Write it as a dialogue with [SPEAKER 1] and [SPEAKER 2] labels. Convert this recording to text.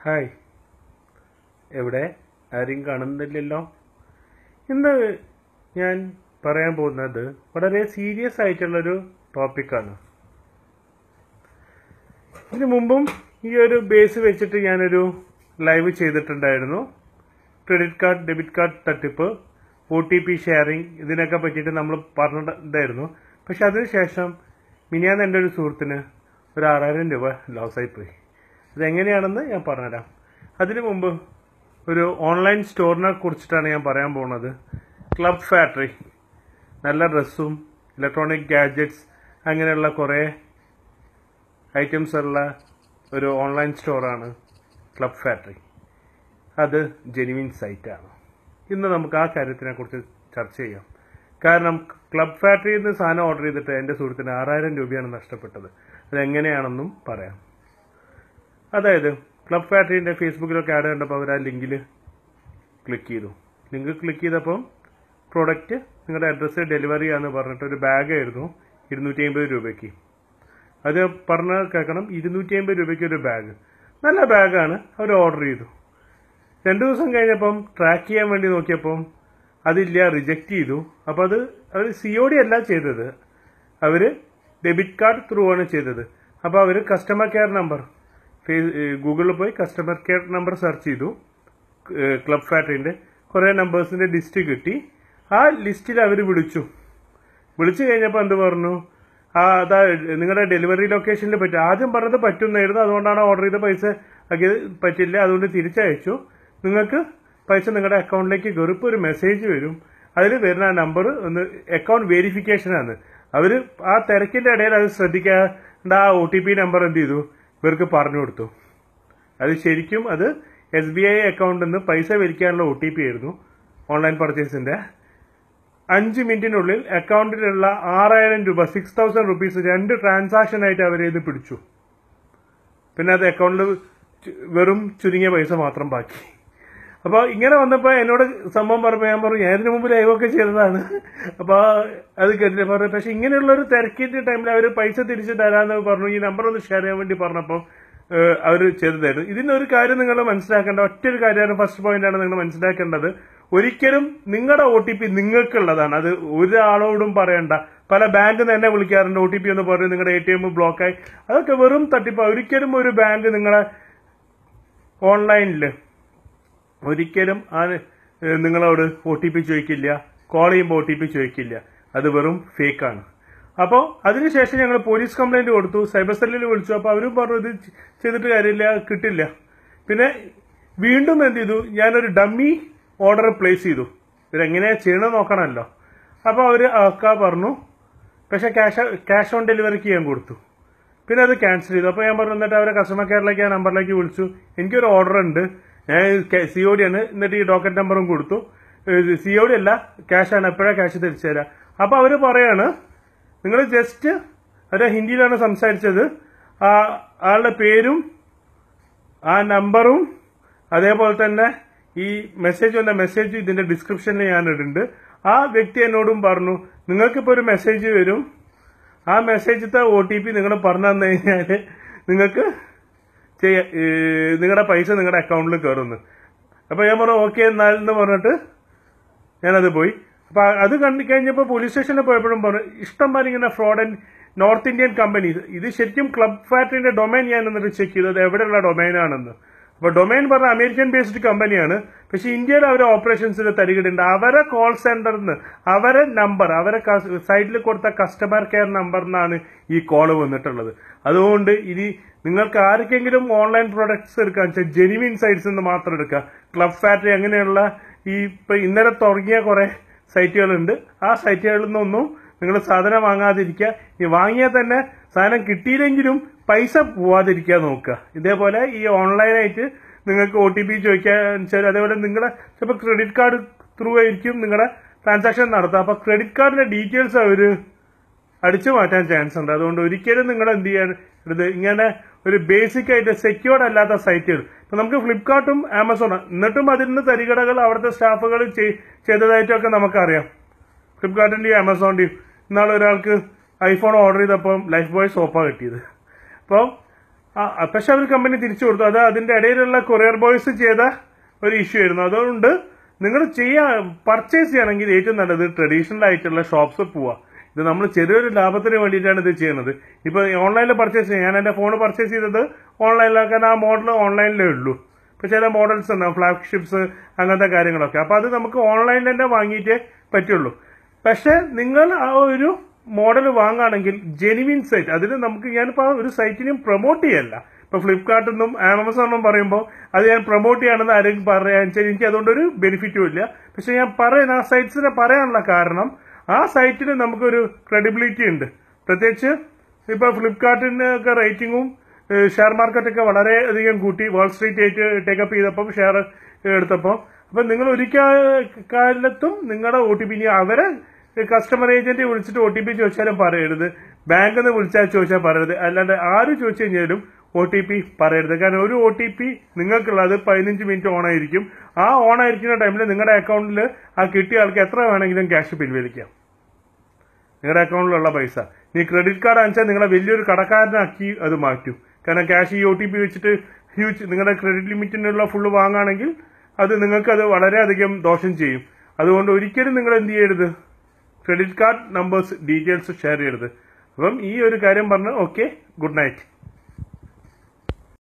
[SPEAKER 1] hi എവിടെ ആരും കാണുന്നില്ലല്ലോ ഇന്ന് ഞാൻ പറയാൻ പോകുന്നത് വളരെ സീരിയസ് ആയിട്ടുള്ളൊരു ടോപ്പിക്കാണ് ഇതിനു മുമ്പും ഈ ഒരു ബേസ് വെച്ചിട്ട് ഞാനൊരു ലൈവ് ചെയ്തിട്ടുണ്ടായിരുന്നു ക്രെഡിറ്റ് കാർഡ് ഡെബിറ്റ് കാർഡ് തട്ടിപ്പ് ഒ ടി പി ഷെയറിങ് ഇതിനൊക്കെ പറ്റിയിട്ട് നമ്മൾ പറഞ്ഞിട്ടുണ്ടായിരുന്നു പക്ഷെ അതിനുശേഷം മിനിയാന്ന് എൻ്റെ ഒരു സുഹൃത്തിന് ഒരു ആറായിരം രൂപ ലോസ് ആയിപ്പോയി അതെങ്ങനെയാണെന്ന് ഞാൻ പറഞ്ഞുതരാം അതിനു മുമ്പ് ഒരു ഓൺലൈൻ സ്റ്റോറിനെ കുറിച്ചിട്ടാണ് ഞാൻ പറയാൻ പോകുന്നത് ക്ലബ് ഫാക്ടറി നല്ല ഡ്രസ്സും ഇലക്ട്രോണിക് ഗാഡ്ജറ്റ്സ് അങ്ങനെയുള്ള കുറേ ഐറ്റംസ് ഉള്ള ഒരു ഓൺലൈൻ സ്റ്റോറാണ് ക്ലബ് ഫാക്ടറി അത് ജെനുവിൻ സൈറ്റാണ് ഇന്ന് നമുക്ക് ആ കാര്യത്തിനെ കുറിച്ച് ചർച്ച ചെയ്യാം കാരണം ക്ലബ് ഫാക്ടറിയിൽ നിന്ന് സാധനം ഓർഡർ ചെയ്തിട്ട് എൻ്റെ സുഹൃത്തിന് ആറായിരം രൂപയാണ് നഷ്ടപ്പെട്ടത് അതെങ്ങനെയാണെന്നും പറയാം അതായത് ക്ലബ് ഫാക്ടറിൻ്റെ ഫേസ്ബുക്കിലൊക്കെ ആഡ് കണ്ടപ്പോൾ അവർ ആ ലിങ്കിൽ ക്ലിക്ക് ചെയ്തു ലിങ്ക് ക്ലിക്ക് ചെയ്തപ്പം പ്രോഡക്റ്റ് നിങ്ങളുടെ അഡ്രസ്സ് ഡെലിവറി ചെയ്യാന്ന് പറഞ്ഞിട്ട് ഒരു ബാഗായിരുന്നു ഇരുന്നൂറ്റി അമ്പത് രൂപയ്ക്ക് അത് പറഞ്ഞ കേൾക്കണം ഇരുന്നൂറ്റി അമ്പത് രൂപയ്ക്ക് ഒരു ബാഗ് നല്ല ബാഗാണ് അവർ ഓർഡർ ചെയ്തു രണ്ടു ദിവസം കഴിഞ്ഞപ്പം ട്രാക്ക് ചെയ്യാൻ വേണ്ടി നോക്കിയപ്പം അതില്ല റിജക്റ്റ് ചെയ്തു അപ്പോൾ അത് അവർ സി ഒ ഡി അല്ല ചെയ്തത് അവർ ഡെബിറ്റ് കാർഡ് ത്രൂ ആണ് ചെയ്തത് അപ്പോൾ അവർ കസ്റ്റമർ കെയർ നമ്പർ ഗൂഗിളിൽ പോയി കസ്റ്റമർ കെയർ നമ്പർ സെർച്ച് ചെയ്തു ക്ലബ് ഫാക്ടറിൻ്റെ കുറേ നമ്പേഴ്സിൻ്റെ ലിസ്റ്റ് കിട്ടി ആ ലിസ്റ്റിൽ അവർ വിളിച്ചു വിളിച്ചു കഴിഞ്ഞപ്പോൾ എന്ത് പറഞ്ഞു ആ അതാ നിങ്ങളുടെ ഡെലിവറി ലൊക്കേഷനിൽ പറ്റും ആദ്യം പറഞ്ഞത് പറ്റുന്നായിരുന്നു അതുകൊണ്ടാണ് ഓർഡർ ചെയ്ത പൈസ ആക്കിയത് പറ്റില്ല അതുകൊണ്ട് തിരിച്ചയച്ചു നിങ്ങൾക്ക് പൈസ നിങ്ങളുടെ അക്കൗണ്ടിലേക്ക് കയറിപ്പ് ഒരു മെസ്സേജ് വരും അതിൽ വരുന്ന ആ നമ്പർ ഒന്ന് അക്കൗണ്ട് വെരിഫിക്കേഷനാണ് അവർ ആ തിരക്കിന്റെ ഇടയിൽ അത് ശ്രദ്ധിക്കാണ്ട് ആ ഒ ടി പി നമ്പർ എന്ത് ചെയ്തു ഇവർക്ക് പറഞ്ഞു കൊടുത്തു അത് ശരിക്കും അത് എസ് ബി ഐ അക്കൗണ്ടിൽ നിന്ന് പൈസ വലിക്കാനുള്ള ഒ ടി പി ആയിരുന്നു ഓൺലൈൻ പർച്ചേസിന്റെ അഞ്ച് മിനിറ്റിനുള്ളിൽ അക്കൗണ്ടിലുള്ള ആറായിരം രൂപ സിക്സ് തൗസൻഡ് റുപ്പീസ് രണ്ട് ട്രാൻസാക്ഷൻ ആയിട്ട് അവർ ഇത് പിടിച്ചു പിന്നെ അത് അക്കൗണ്ടിൽ വെറും ചുരുങ്ങിയ പൈസ മാത്രം ബാക്കി അപ്പോൾ ഇങ്ങനെ വന്നപ്പോൾ എന്നോട് സംഭവം പറഞ്ഞപ്പോൾ ഞാൻ പറഞ്ഞു ഞാൻ ഇതിനു മുമ്പ് ലൈവൊക്കെ ചെയ്തതാണ് അപ്പോൾ അത് കേട്ടിട്ട് പറഞ്ഞു പക്ഷെ ഇങ്ങനെയുള്ള ഒരു തിരക്കിന്റെ ടൈമിൽ അവർ പൈസ തിരിച്ചു തരാമെന്ന് പറഞ്ഞു ഈ നമ്പർ ഒന്ന് ഷെയർ ചെയ്യാൻ വേണ്ടി പറഞ്ഞപ്പോൾ അവർ ചെയ്തതായിരുന്നു ഇതിനൊരു കാര്യം നിങ്ങൾ മനസ്സിലാക്കേണ്ട ഒറ്റ ഒരു കാര്യമാണ് ഫസ്റ്റ് പോയിന്റാണ് നിങ്ങൾ മനസ്സിലാക്കേണ്ടത് ഒരിക്കലും നിങ്ങളുടെ ഒ ടി പി നിങ്ങൾക്കുള്ളതാണ് അത് ഒരാളോടും പറയണ്ട പല ബാങ്ക് തന്നെ വിളിക്കാറുണ്ട് ഒ ടി പി എന്ന് പറഞ്ഞു നിങ്ങളുടെ എ ടി എം ബ്ലോക്കായി അതൊക്കെ വെറും തട്ടിപ്പ് ഒരിക്കലും ഒരു ബാങ്ക് നിങ്ങളെ ഓൺലൈനിൽ ഒരിക്കലും ആ നിങ്ങളോട് ഒ ടി പി ചോദിക്കില്ല കോൾ ചെയ്യുമ്പോൾ ഒ ടി പി ചോദിക്കില്ല അത് വെറും ഫേക്കാണ് അപ്പോൾ അതിനുശേഷം ഞങ്ങൾ പോലീസ് കംപ്ലൈന്റ് കൊടുത്തു സൈബർ സെല്ലിൽ വിളിച്ചു അപ്പോൾ അവരും പറഞ്ഞു ഇത് ചെയ്തിട്ട് കാര്യമില്ല കിട്ടില്ല പിന്നെ വീണ്ടും എന്ത് ചെയ്തു ഞാനൊരു ഡമ്മി ഓർഡർ പ്ലേസ് ചെയ്തു ഇതെങ്ങനെയാ ചെയ്യണം നോക്കണമല്ലോ അപ്പോൾ അവർ ആക്കാ പറഞ്ഞു പക്ഷെ ക്യാഷ് ക്യാഷ് ഓൺ ഡെലിവറിക്ക് ഞാൻ കൊടുത്തു പിന്നെ അത് ക്യാൻസൽ ചെയ്തു അപ്പോൾ ഞാൻ പറഞ്ഞു എന്നിട്ട് അവരെ കസ്റ്റമർ കെയറിലേക്ക് ആ നമ്പറിലേക്ക് വിളിച്ചു എനിക്കൊരു ഓർഡർ ഉണ്ട് ഞാൻ സി ഒ ഡി ആണ് എന്നിട്ട് ഈ ഡോക്കറ്റ് നമ്പറും കൊടുത്തു സി ഒ ഡി അല്ല ക്യാഷ് ആണ് എപ്പോഴാണ് ക്യാഷ് തിരിച്ചു തരാം അപ്പോൾ അവർ പറയാണ് നിങ്ങൾ ജസ്റ്റ് അത് ഹിന്ദിയിലാണ് സംസാരിച്ചത് ആ ആളുടെ പേരും ആ നമ്പറും അതേപോലെ തന്നെ ഈ മെസ്സേജ് വന്ന മെസ്സേജ് ഇതിന്റെ ഡിസ്ക്രിപ്ഷനിൽ ഞാൻ ഇടുന്നുണ്ട് ആ വ്യക്തി എന്നോടും പറഞ്ഞു നിങ്ങൾക്കിപ്പോൾ ഒരു മെസ്സേജ് വരും ആ മെസ്സേജത്തെ ഒ ടി പി നിങ്ങൾ പറഞ്ഞു തന്നു കഴിഞ്ഞാൽ നിങ്ങൾക്ക് ചെയ്യ നിങ്ങളുടെ പൈസ നിങ്ങളുടെ അക്കൗണ്ടിൽ കയറുന്നു അപ്പോൾ ഞാൻ പറഞ്ഞു ഓക്കെ എന്നാൽ എന്ന് പറഞ്ഞിട്ട് ഞാനത് പോയി അപ്പൊ അത് കണ്ടു കഴിഞ്ഞപ്പോൾ പോലീസ് സ്റ്റേഷനിൽ പോയപ്പോഴും പറഞ്ഞു ഇഷ്ടംമാതിരി ഇങ്ങനെ fraud and north Indian companies ഇത് ശരിക്കും ക്ലബ് ഫാക്ടറിന്റെ ഡൊമൈൻ ഞാൻ എന്നിട്ട് ചെക്ക് ചെയ്തത് എവിടെയുള്ള ഡൊമൈൻ ആണെന്ന് അപ്പൊ ഡൊമൈൻ പറഞ്ഞ അമേരിക്കൻ ബേസ്ഡ് കമ്പനിയാണ് പക്ഷെ ഇന്ത്യയിൽ അവരെ ഓപ്പറേഷൻസിൽ തരികിടുണ്ട് അവരെ കോൾ സെന്ററിൽ നിന്ന് അവരെ നമ്പർ അവരെ സൈറ്റിൽ കൊടുത്ത കസ്റ്റമർ കെയർ നമ്പറിനാണ് ഈ കോള് വന്നിട്ടുള്ളത് അതുകൊണ്ട് ഇനി നിങ്ങൾക്ക് ആർക്കെങ്കിലും ഓൺലൈൻ പ്രൊഡക്ട്സ് എടുക്കാൻ വെച്ചാൽ ജെനുവിൻ സൈറ്റ്സ് നിന്ന് മാത്രം എടുക്കുക ക്ലബ് ഫാക്ടറി അങ്ങനെയുള്ള ഈ ഇപ്പൊ ഇന്നലെ തുടങ്ങിയ കുറെ സൈറ്റുകളുണ്ട് ആ സൈറ്റുകളിൽ നിന്നൊന്നും നിങ്ങൾ സാധനം വാങ്ങാതിരിക്കുക ഈ വാങ്ങിയാൽ തന്നെ സാധനം കിട്ടിയില്ലെങ്കിലും പൈസ പോവാതിരിക്കാൻ നോക്കുക ഇതേപോലെ ഈ ഓൺലൈനായിട്ട് നിങ്ങൾക്ക് ഒ ടി പി ചോദിക്കാൻ വെച്ചാൽ അതേപോലെ നിങ്ങളുടെ ചിലപ്പോൾ ക്രെഡിറ്റ് കാർഡ് ത്രൂ ആയിരിക്കും നിങ്ങളുടെ ട്രാൻസാക്ഷൻ നടത്തുക അപ്പൊ ക്രെഡിറ്റ് കാർഡിന്റെ ഡീറ്റെയിൽസ് അവർ അടിച്ചു മാറ്റാൻ ചാൻസ് ഉണ്ട് അതുകൊണ്ട് ഒരിക്കലും നിങ്ങൾ എന്ത് ചെയ്യാൻ ഇത് ഇങ്ങനെ ഒരു ബേസിക് ആയിട്ട് സെക്യൂർഡ് അല്ലാത്ത സൈറ്റുകൾ ഇപ്പൊ നമുക്ക് ഫ്ലിപ്കാർട്ടും ആമസോണും എന്നിട്ടും അതിൽ നിന്ന് തരികടകൾ അവിടുത്തെ സ്റ്റാഫുകൾ ചെയ്തതായിട്ടൊക്കെ നമുക്കറിയാം ഫ്ലിപ്കാർട്ടിന്റെയും ആമസോണിന്റെയും ഇന്നാൾ ഒരാൾക്ക് ഐഫോൺ ഓർഡർ ചെയ്തപ്പം ലൈഫ് ബോയ് സോപ്പാ കിട്ടിയത് അപ്പോൾ ആ, പക്ഷെ അവർ കമ്പനി തിരിച്ചു കൊടുത്തു അത് അതിന്റെ ഇടയിലുള്ള കൊറിയർ ബോയ്സ് ചെയ്ത ഒരു ഇഷ്യൂ ആയിരുന്നു അതുകൊണ്ട് നിങ്ങൾ ചെയ്യാ പർച്ചേസ് ചെയ്യണമെങ്കിൽ ഏറ്റവും നല്ലത് ട്രഡീഷണൽ ആയിട്ടുള്ള ഷോപ്സ് പോവാ ഇത് നമ്മൾ ചെറിയൊരു ലാഭത്തിന് വേണ്ടിയിട്ടാണ് ഇത് ചെയ്യുന്നത് ഇപ്പൊ ഓൺലൈനിൽ പർച്ചേസ് ചെയ്യാം ഞാൻ എന്റെ ഫോൺ പർച്ചേസ് ചെയ്തത് ഓൺലൈനിലാണ് കാരണം ആ മോഡൽ ഓൺലൈനിലേ ഉള്ളൂ ഇപ്പൊ ചില മോഡൽസ് ഉണ്ടാവും ഫ്ലാഗ്ഷിപ്സ് അങ്ങനത്തെ കാര്യങ്ങളൊക്കെ അപ്പൊ അത് നമുക്ക് ഓൺലൈനിൽ തന്നെ വാങ്ങിയിട്ടേ പറ്റുള്ളൂ പക്ഷെ നിങ്ങൾ ആ ഒരു മോഡൽ വാങ്ങുകയാണെങ്കിൽ ജെനുവിൻ സൈറ്റ് അതിന് നമുക്ക് ഞാനിപ്പോ ആ ഒരു സൈറ്റിനും പ്രൊമോട്ട് ചെയ്യല്ല ഇപ്പൊ ഫ്ലിപ്കാർട്ടിൽ നിന്നും ആമസോണിനും പറയുമ്പോൾ അത് ഞാൻ പ്രൊമോട്ട് ചെയ്യാണെന്ന് ആരെങ്കിലും പറയാൻ വെച്ചാൽ എനിക്ക് അതുകൊണ്ടൊരു ബെനിഫിറ്റും ഇല്ല പക്ഷെ ഞാൻ പറയാൻ ആ സൈറ്റ്സിനെ പറയാനുള്ള കാരണം ആ സൈറ്റിന് നമുക്കൊരു ക്രെഡിബിലിറ്റി ഉണ്ട് പ്രത്യേകിച്ച് ഇപ്പൊ ഫ്ലിപ്കാർട്ടിന്റെ ഒക്കെ റേറ്റിംഗും ഷെയർ മാർക്കറ്റ് ഒക്കെ വളരെ അധികം കൂട്ടി വാൾ സ്ട്രീറ്റ് ആയിട്ട് ടേക്കപ്പ് ചെയ്തപ്പം ഷെയർ എടുത്തപ്പോൾ അപ്പൊ നിങ്ങൾ ഒരിക്കൽ കാലത്തും നിങ്ങളുടെ ഒ ടി പി അവരെ കസ്റ്റമർ ഏജന്റ് വിളിച്ചിട്ട് ഒ ടി പി ചോദിച്ചാലും പറയരുത് ബാങ്കിൽ നിന്ന് വിളിച്ചാൽ ചോദിച്ചാൽ പറയരുത് അല്ലാണ്ട് ആര് ചോദിച്ചു കഴിഞ്ഞാലും ഒ ടി പി പറയരുത് കാരണം ഒരു ഒ ടി പി നിങ്ങൾക്കുള്ളത് പതിനഞ്ച് മിനിറ്റ് ഓൺ ആയിരിക്കും ആ ഓൺ ആയിരിക്കുന്ന ടൈമിൽ നിങ്ങളുടെ അക്കൗണ്ടിൽ ആ കിട്ടിയ ആൾക്ക് എത്ര വേണമെങ്കിലും ക്യാഷ് പിൻവലിക്കാം നിങ്ങളുടെ അക്കൗണ്ടിലുള്ള പൈസ നീ ക്രെഡിറ്റ് കാർഡ് അയച്ചാൽ നിങ്ങളെ വലിയൊരു കടക്കാരനാക്കി അത് മാറ്റും കാരണം ക്യാഷ് ഈ ഒ ടി പി വെച്ചിട്ട് ഹ്യൂജ് നിങ്ങളുടെ ക്രെഡിറ്റ് ലിമിറ്റിനുള്ള ഫുള്ള് വാങ്ങുകയാണെങ്കിൽ അത് നിങ്ങൾക്ക് അത് വളരെയധികം ദോഷം ചെയ്യും അതുകൊണ്ട് ഒരിക്കലും നിങ്ങൾ എന്ത് ചെയ്യരുത് credit card numbers details share ചെയ്യരുത് അപ്പം ഈ ഒരു കാര്യം പറഞ്ഞ് ഓക്കെ ഗുഡ് നൈറ്റ്